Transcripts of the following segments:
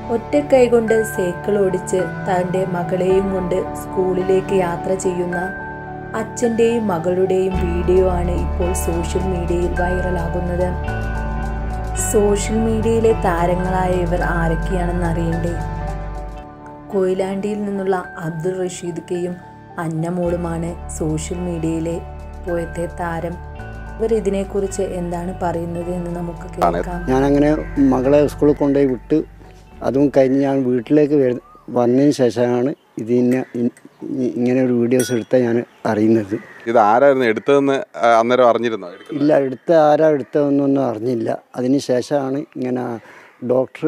ഒറ്റക്കൈ കൊണ്ട് സൈക്കിൾ ഓടിച്ച് തൻ്റെ മകളെയും കൊണ്ട് സ്കൂളിലേക്ക് യാത്ര ചെയ്യുന്ന അച്ഛൻ്റെയും മകളുടെയും വീഡിയോ ആണ് ഇപ്പോൾ സോഷ്യൽ മീഡിയയിൽ വൈറലാകുന്നത് സോഷ്യൽ മീഡിയയിലെ താരങ്ങളായ ഇവർ ആരൊക്കെയാണെന്ന് അറിയണ്ടേ കൊയിലാണ്ടിയിൽ നിന്നുള്ള അബ്ദുൾ റഷീദ് കെയും അന്നമോളുമാണ് സോഷ്യൽ മീഡിയയിലെ പോയത്തെ താരം ഇവർ ഇതിനെക്കുറിച്ച് എന്താണ് പറയുന്നത് എന്ന് നമുക്ക് കേൾക്കാം ഞാനങ്ങനെ മകളെ സ്കൂളിൽ കൊണ്ടുപോയി വിട്ട് അതും കഴിഞ്ഞ് ഞാൻ വീട്ടിലേക്ക് വരു- വന്നതിന് ശേഷമാണ് ഇതിനെ ഇ- ഇ- ഇങ്ങനെ ഒരു വീഡിയോസ് എടുത്ത ഞാൻ അറിയുന്നത് ഇത് ആരായിരുന്നു എടുത്തതെന്ന് ആ, അന്നേരം അറിഞ്ഞിരുന്നോ എടുക്കുന്നത് ഇല്ല എടുത്ത ആരാ എടുത്തതെന്നൊന്നും അറിഞ്ഞില്ല അതിന് ശേഷമാണ് ഇങ്ങനെ ഡോക്ടർ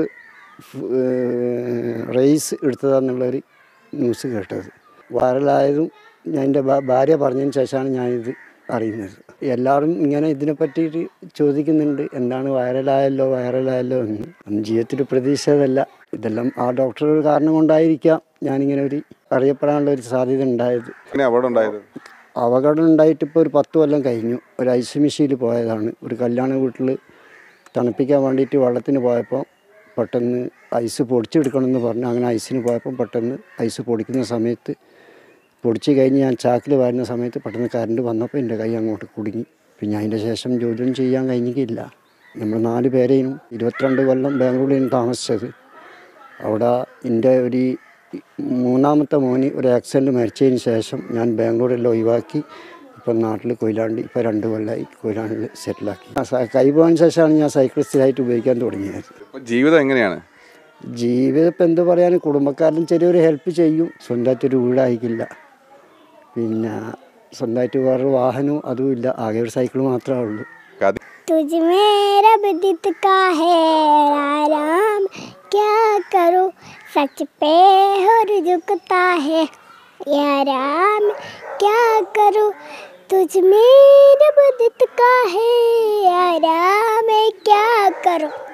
റേസ് എടുത്തതാന്നുള്ളൊരു ന്യൂസ് കേട്ടത് വൈറലായതും ഞാൻ എൻ്റെ ഭാ- ഭാര്യ പറഞ്ഞതിന് ശേഷമാണ് ഞാനിത് അറിയുന്നത് എല്ലാവരും ഇങ്ങനെ ഇതിനെ പറ്റിയിട്ട് ചോദിക്കുന്നുണ്ട് എന്താണ് വൈറലായല്ലോ വൈറലായല്ലോ എന്ന് അന്ന് ജീവിതത്തിൽ പ്രതീക്ഷിച്ചതല്ല ഇതെല്ലാം ആ ഡോക്ടർ ഒരു കാരണം കൊണ്ടായിരിക്കാം ഞാനിങ്ങനെ ഒരു അറിയപ്പെടാനുള്ള ഒരു സാധ്യത ഉണ്ടായത് എങ്ങനെ അപകടം ഉണ്ടായത് അപകടം ഉണ്ടായിട്ട് ഇപ്പോൾ ഒരു പത്ത് കൊല്ലം കഴിഞ്ഞു ഒരു ഐസ് മെഷീനിൽ പോയതാണ് ഒരു കല്യാണ വീട്ടിൽ തണുപ്പിക്കാൻ വേണ്ടിയിട്ട് വെള്ളത്തിന് പോയപ്പോൾ പെട്ടെന്ന് ഐസ് പൊടിച്ചെടുക്കണമെന്ന് പറഞ്ഞു അങ്ങനെ ഐസിന് പോയപ്പോൾ പെട്ടെന്ന് ഐസ് പൊടിക്കുന്ന സമയത്ത് പൊടിച്ച് കഴിഞ്ഞ് ഞാൻ ചാക്കിൽ വരുന്ന സമയത്ത് പെട്ടെന്ന് കറണ്ട് വന്നപ്പോൾ എൻ്റെ കൈ അങ്ങോട്ട് കുടുങ്ങി പിന്നെ അതിൻ്റെ ശേഷം ജോലിയൊന്നും ചെയ്യാൻ കഴിഞ്ഞിട്ടില്ല നമ്മൾ നാല് പേരെയും ഇരുപത്തിരണ്ട് കൊല്ലം ബാംഗ്ലൂരിലാണ് താമസിച്ചത് അവിടെ എൻ്റെ ഒരു മൂന്നാമത്തെ മോന് ഒരു ആക്സിഡൻറ്റ് മരിച്ചതിന് ശേഷം ഞാൻ ബാംഗ്ലൂരിൽ ഒഴിവാക്കി ഇപ്പം നാട്ടിൽ കൊയിലാണ്ടി ഇപ്പോൾ രണ്ട് കൊല്ലമായി കൊയിലാണ്ടിൽ സെറ്റിലാക്കി ആ സ- കൈ പോയതിന് ശേഷമാണ് ഞാൻ സൈക്കിൾ സ്ഥിരമായിട്ട് ഉപയോഗിക്കാൻ തുടങ്ങിയത് ഇപ്പൊ ജീവിതം എങ്ങനെയാണ് ജീവിതം ഇപ്പം എന്ത് പറയാൻ കുടുംബക്കാരിലും ചെറിയൊരു ഹെൽപ്പ് ചെയ്യും സ്വന്തമായിട്ടൊരു വീടായിക്കില്ല പിന്നെ സ്വന്തമായിട്ട് വേറൊരു വാഹനവും അതും ഇല്ല ആകെ ഒരു സൈക്കിൾ മാത്രമേ ഉള്ളൂ കഥ तुझ में रब दित का है आराम क्या करूं सच पे और झुकता है ये आराम क्या करूं तुझ में रब दित का है आराम क्या करूं